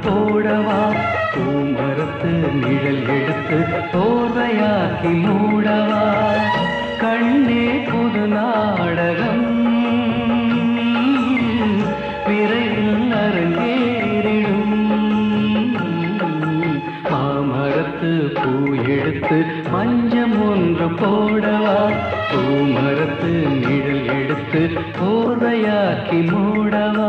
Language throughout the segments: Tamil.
போடவா பூமரத்து நிழல் எடுத்து போர்வையாக்கி மூடவா கண்ணே புது நாடகம் விரைவில் அரங்கேறிடும் மாமரத்து பூ எடுத்து மஞ்சம் ஒன்று போடவா பூமரத்து நிழல் எடுத்து போர்வையாக்கி மூடவா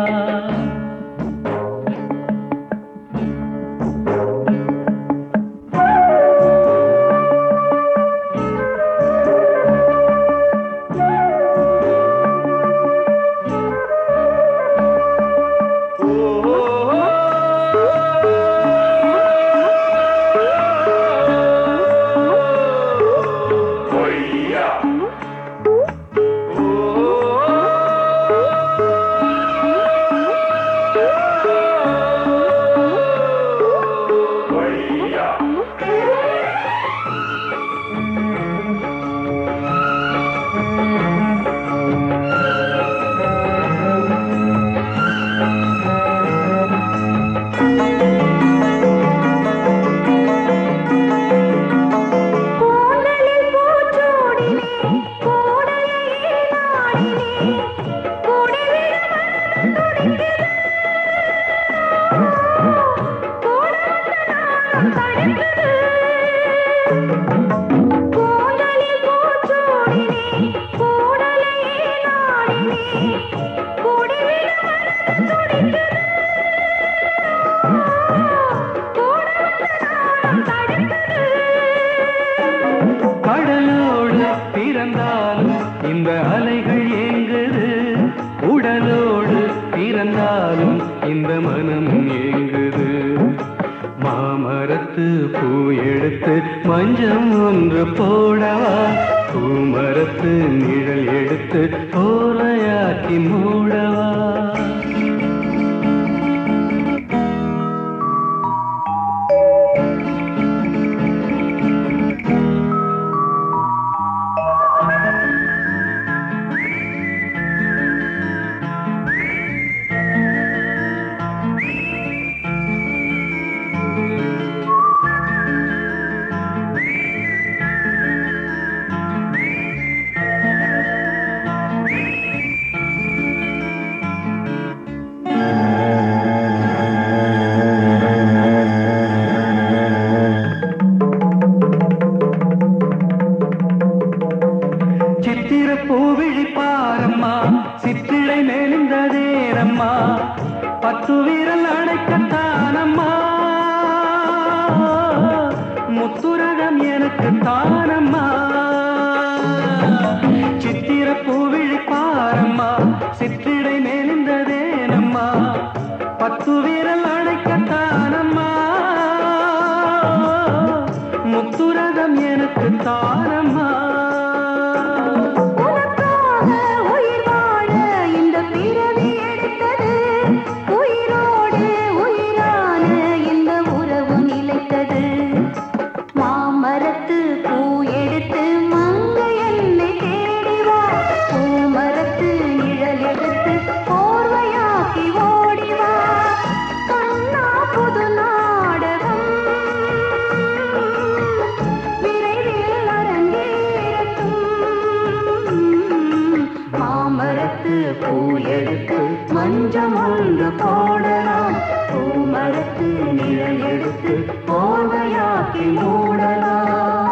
கூந்தலில் பூச்சூடினே கோடையே நாடினே கூடிவிட மனம் துடிக்குது கூடவந்த நாணம் தடுக்குது கூந்தலில் பூச்சூடினே கூடலையே நாடினே கூடிவிட மனம் துடிக்குது கூடவந்த நாணம் தடுக்குது கடலோடு பிறந்தாலும் இந்த அலைகள் ஏங்குது உடலோடு பிறந்தாலும் இந்த மனம் ஏங்குது மாமரத்து பூ எடுத்து மஞ்சம் ஒன்று போடவா பூமரத்து நிழல் எடுத்து போரையாக்கி மூடவா சித்திர பூவிழி பாரம்மா சித்திரை மேலிந்ததேரம்மா பத்து வீரல் அடைக்கத்தானம்மா முத்துரகம் எனக்கு தானம்மா சித்திர பூவிழி பாரம்மா சித்திரை மேலிந்ததேனம்மா பத்து வீரல் அடைக்கத்தானம்மா முத்துரகம் எனக்கு தானம்மா உனக்காக உயிர் வாழ இந்த பிறவி எடுத்தது உயிரோடு உயிரான இந்த உறவு நிலைத்தது மாமரத்து பூ எடுத்து மங்கை என்னை தேடி வா பூமரத்து நிழல் எடுத்து போர்வையாக்கி ஓடி வா கண்ணா புது நாடகம் விரைவில் அரங்கேறட்டும் மாமரத்து பூ எடுத்து மஞ்சம் ஒன்று போடலாம் பூமரத்து நிழல் எடுத்து போர்வையாக்கி மூடலாம்